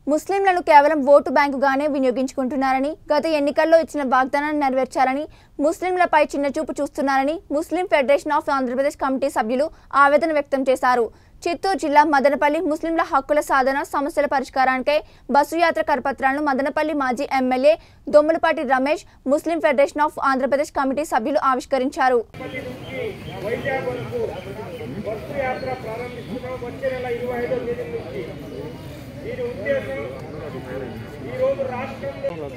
ముస్లింలను కేవలం ఓటు బ్యాంకుగానే వినియోగించుకుంటున్నారని గత ఎన్నికల్లో ఇచ్చిన వాగ్దానాన్ని నెరవేర్చాలని ముస్లింలపై చిన్నచూపు చూస్తున్నారని Muslim Federation of Andhra Pradesh committee సభ్యులు ఆవేదన వ్యక్తం చేశారు చిత్తూరు జిల్లా మదనపల్లి ముస్లింల హక్కుల సాధన సమస్యల పరిష్కారానికై బస్సు యాత్ర కరపత్రాలను మదనపల్లి మాజీ MLA Dommalapati Ramesh Muslim Federation of Andhra Pradesh committee సభ్యులు ఆవిష్కరించారు పల్లి నుంచి వైజాగ్ వరకు బస్సు యాత్ర ప్రారంభిస్తున్నాం వచ్చే నెల ఇరవై ఐదో తేదీ నుంచి దీని ఉద్దేశం ఈరోజు రాష్ట్రంలో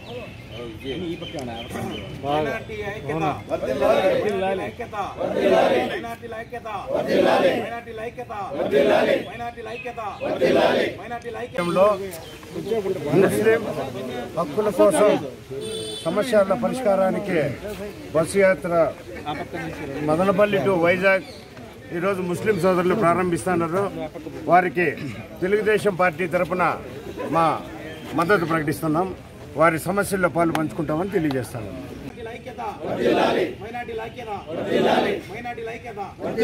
మైనార్టీ ఐక్యత మైనార్టీల ఐక్యత మైనార్టీల ఐక్యత మైనార్టీల ఐక్యత మైనార్టీల ఐక్యత మైనార్టీల ఐక్యత లో ముస్లిం హక్కుల కోసం సమస్యల పరిష్కారానికి బస్సు యాత్ర మదనపల్లి టు వైజాగ్ ఈరోజు ముస్లిం సోదరులు ప్రారంభిస్తున్నారు వారికి తెలుగుదేశం పార్టీ తరపున మా మద్దతు ప్రకటిస్తున్నాం వారి సమస్యల్లో పాలు పంచుకుంటామని తెలియజేస్తాను మైనార్టీల ఐక్యత మైనార్టీల ఐక్యత మైనార్టీల ఐక్యత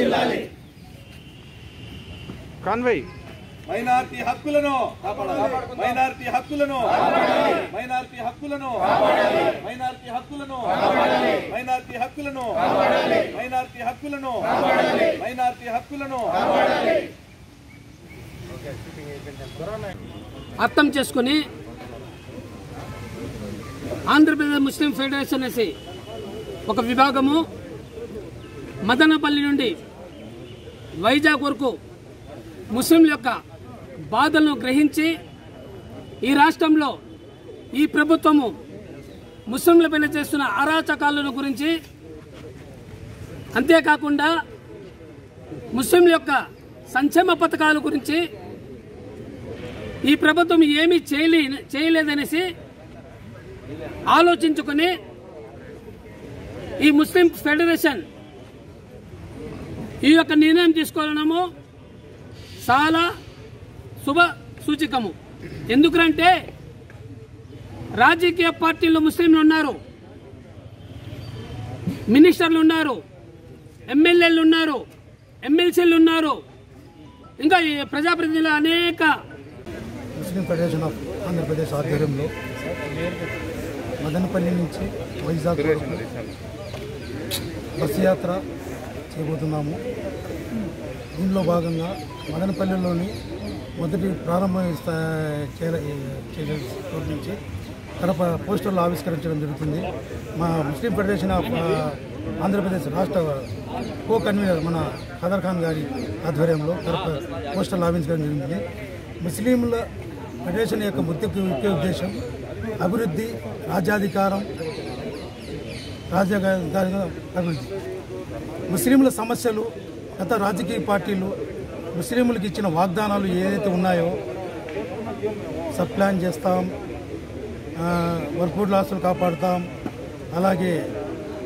కాన్వై మైనార్టీ హక్కులను మైనార్టీ హక్కులను మైనార్టీ హక్కులను మైనార్టీ హక్కులను మైనార్టీ హక్కులను మైనార్టీ హక్కులను మైనార్టీ హక్కులను అర్థం చేసుకుని ఆంధ్రప్రదేశ్ ముస్లిం ఫెడరేషన్ అనేసి ఒక విభాగము మదనపల్లి నుండి వైజాగ్ వరకు ముస్లింల యొక్క బాధలను గ్రహించి ఈ రాష్ట్రంలో ఈ ప్రభుత్వము ముస్లింలపైన చేస్తున్న అరాచకాలను గురించి అంతేకాకుండా ముస్లింల యొక్క సంక్షేమ పథకాల గురించి ఈ ప్రభుత్వం ఏమీ చేయలే చేయలేదనేసి ఆలోచించుకొని ఈ ముస్లిం ఫెడరేషన్ ఈ యొక్క నిర్ణయం తీసుకోవడము చాలా శుభ సూచికము ఎందుకంటే రాజకీయ పార్టీల్లో ముస్లింలు ఉన్నారు మినిస్టర్లు ఉన్నారు ఎమ్మెల్యేలు ఉన్నారు ఎమ్మెల్సీలు ఉన్నారు ఇంకా ఈ ప్రజాప్రతినిధులు అనేక ముస్లిం ఫెడరేషన్ ఆఫ్ ఆంధ్రప్రదేశ్ ఆధ్వర్యంలో మదనపల్లి నుంచి వైజాగ్ వరకు బస్సు యాత్ర చేయబోతున్నాము దీనిలో భాగంగా మదనపల్లిలోని మొదటి ప్రారంభ స్థా- చేర- చేసే చోటు నుంచి కడప పోస్టర్లు ఆవిష్కరించడం జరుగుతుంది మా ముస్లిం ఫెడరేషన్ ఆఫ్ ఆ, ఆంధ్రప్రదేశ్ రాష్ట్ర కో కన్వీనర్ మన ఖదర్ ఖాన్ గారి ఆధ్వర్యంలో కడప పోస్టర్లు ఆవిష్కరించడం జరిగింది ముస్లింల ఫెడరేషన్ యొక్క ముఖ్య ముఖ్య ఉద్దేశం అభివృద్ధి రాజ్యాధికారం రాజ్యాధికార అభివృద్ధి ముస్లింల సమస్యలు గత రాజకీయ పార్టీలు ముస్లింలకు ఇచ్చిన వాగ్దానాలు ఏదైతే ఉన్నాయో సబ్ ప్లాన్ చేస్తాం ఆ, వర్క్ లాసులు కాపాడుతాం అలాగే